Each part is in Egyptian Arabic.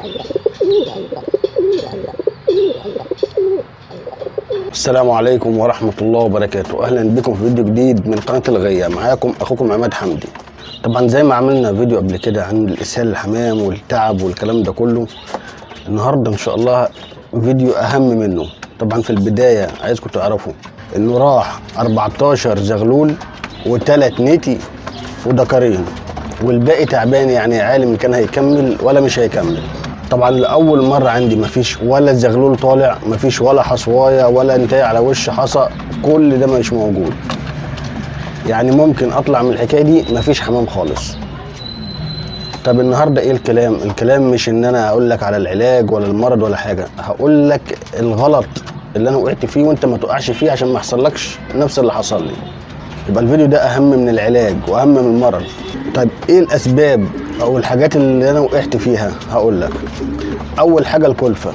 السلام عليكم ورحمة الله وبركاته أهلا بكم في فيديو جديد من قناة الغية معاكم أخوكم عماد حمدي طبعا زي ما عملنا فيديو قبل كده عن الإسهال الحمام والتعب والكلام ده كله النهاردة إن شاء الله فيديو أهم منه طبعا في البداية عايزكم تعرفوا إنه راح 14 زغلول وتلات نتي ودكرين والباقي تعبان يعني عالم كان هيكمل ولا مش هيكمل طبعا لاول مره عندي مفيش ولا زغلول طالع مفيش ولا حصوايه ولا انتهي على وش حصى كل ده مش موجود يعني ممكن اطلع من الحكايه دي مفيش حمام خالص طب النهارده ايه الكلام الكلام مش ان انا اقول لك على العلاج ولا المرض ولا حاجه هقول لك الغلط اللي انا وقعت فيه وانت ما تقعش فيه عشان ما يحصلكش نفس اللي حصل لي يبقى الفيديو ده اهم من العلاج واهم من المرض طيب ايه الاسباب او الحاجات اللي انا وقعت فيها هقول لك اول حاجه الكلفه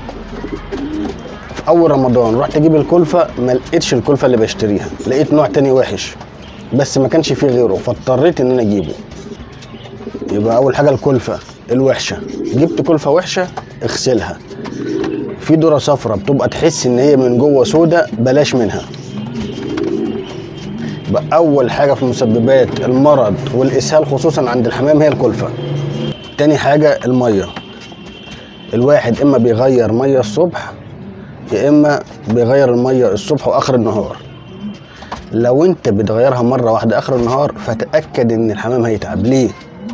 في اول رمضان رحت اجيب الكلفه ما لقيتش الكلفه اللي بشتريها لقيت نوع تاني وحش بس ما كانش فيه غيره فاضطريت ان انا اجيبه يبقى اول حاجه الكلفه الوحشه جبت كلفه وحشه اغسلها في ذره صفرة بتبقى تحس ان هي من جوه سودة بلاش منها يبقى اول حاجه في مسببات المرض والاسهال خصوصا عند الحمام هي الكلفه تاني حاجه الميه الواحد اما بيغير ميه الصبح يا اما بيغير الميه الصبح واخر النهار لو انت بتغيرها مره واحده اخر النهار فتاكد ان الحمام هيتعب ليه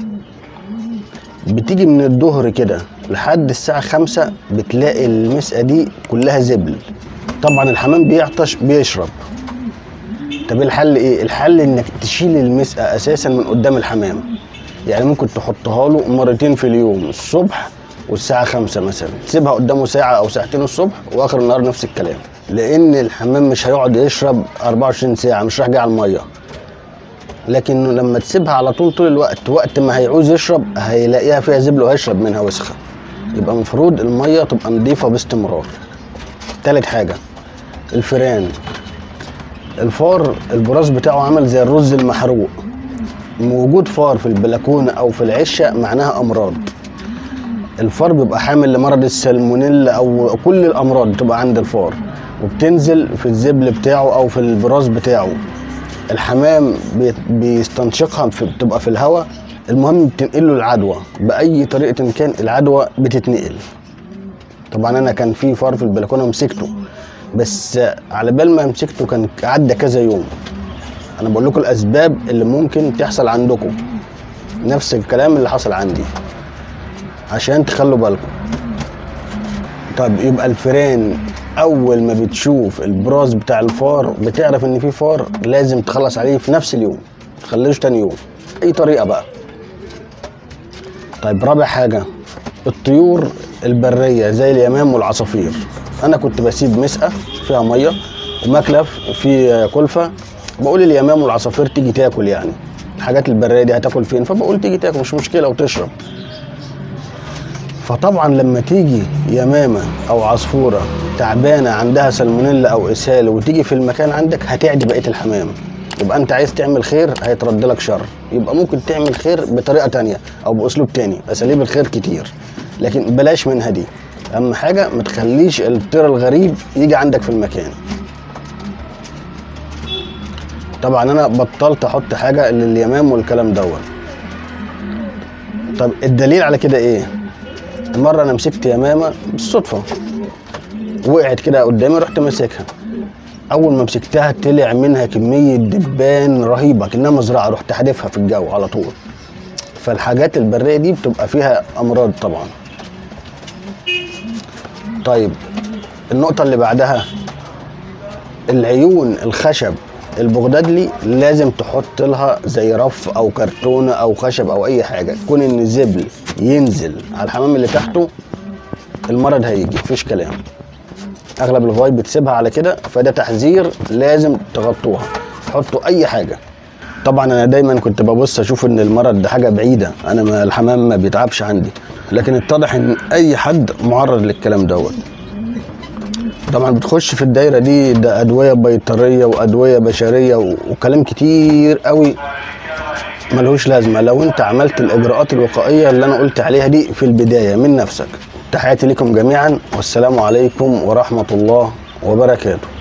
بتيجي من الظهر كده لحد الساعة خمسة بتلاقي المسقة دي كلها زبل طبعا الحمام بيعطش بيشرب طب الحل ايه الحل انك تشيل المسقه اساسا من قدام الحمام يعني ممكن تحطها له مرتين في اليوم الصبح والساعة خمسة مثلا تسيبها قدامه ساعة أو ساعتين الصبح وآخر النهار نفس الكلام لأن الحمام مش هيقعد يشرب 24 ساعة مش راح جاي على المية لكن لما تسيبها على طول طول الوقت وقت ما هيعوز يشرب هيلاقيها فيها زبل وهيشرب منها وسخة يبقى المفروض المية تبقى نظيفة باستمرار تالت حاجة الفيران الفار البراز بتاعه عامل زي الرز المحروق وجود فار في البلكونه او في العشه معناها امراض الفار بيبقى حامل لمرض السالمونيلا او كل الامراض بتبقى عند الفار وبتنزل في الزبل بتاعه او في البراز بتاعه الحمام بي- بيستنشقها في بتبقى في الهواء المهم بتنقل له العدوى باي طريقه كان العدوى بتتنقل طبعا انا كان في فار في البلكونه مسكته بس على بال ما مسكته كان عدى كذا يوم انا بقول لكم الاسباب اللي ممكن تحصل عندكم نفس الكلام اللي حصل عندي عشان تخلوا بالكم طب يبقى الفيران اول ما بتشوف البراز بتاع الفار بتعرف ان في فار لازم تخلص عليه في نفس اليوم ما تخليش تاني يوم اي طريقه بقى طيب رابع حاجه الطيور البريه زي اليمام والعصافير انا كنت بسيب مسقه فيها ميه ومكلف وفي كلفه بقول اليمام والعصافير تيجي تاكل يعني الحاجات البريه دي هتاكل فين فبقول تيجي تاكل مش مشكله وتشرب فطبعا لما تيجي يمامه او عصفوره تعبانه عندها سالمونيلا او اسهال وتيجي في المكان عندك هتعدي بقيه الحمام يبقى انت عايز تعمل خير هيترد لك شر يبقى ممكن تعمل خير بطريقه تانية او باسلوب تاني اساليب الخير كتير لكن بلاش منها دي اهم حاجه ما تخليش الطير الغريب يجي عندك في المكان طبعا انا بطلت احط حاجه لليمام والكلام دوت طب الدليل على كده ايه مره انا مسكت يمامه بالصدفه وقعت كده قدامي رحت ماسكها اول ما مسكتها طلع منها كميه دبان رهيبه كانها مزرعه رحت حادفها في الجو على طول فالحاجات البريه دي بتبقى فيها امراض طبعا طيب النقطه اللي بعدها العيون الخشب البغدادلي لازم تحط لها زي رف او كرتونه او خشب او اي حاجه كون ان الزبل ينزل على الحمام اللي تحته المرض هيجي مفيش كلام اغلب الغوايب بتسيبها على كده فده تحذير لازم تغطوها حطوا اي حاجه طبعا انا دايما كنت ببص اشوف ان المرض ده حاجه بعيده انا ما الحمام ما بيتعبش عندي لكن اتضح ان اي حد معرض للكلام دوت طبعا بتخش في الدايره دي ده ادويه بيطريه وادويه بشريه و- وكلام كتير قوي ملهوش لازمه لو انت عملت الاجراءات الوقائيه اللي انا قلت عليها دي في البدايه من نفسك تحياتي لكم جميعا والسلام عليكم ورحمه الله وبركاته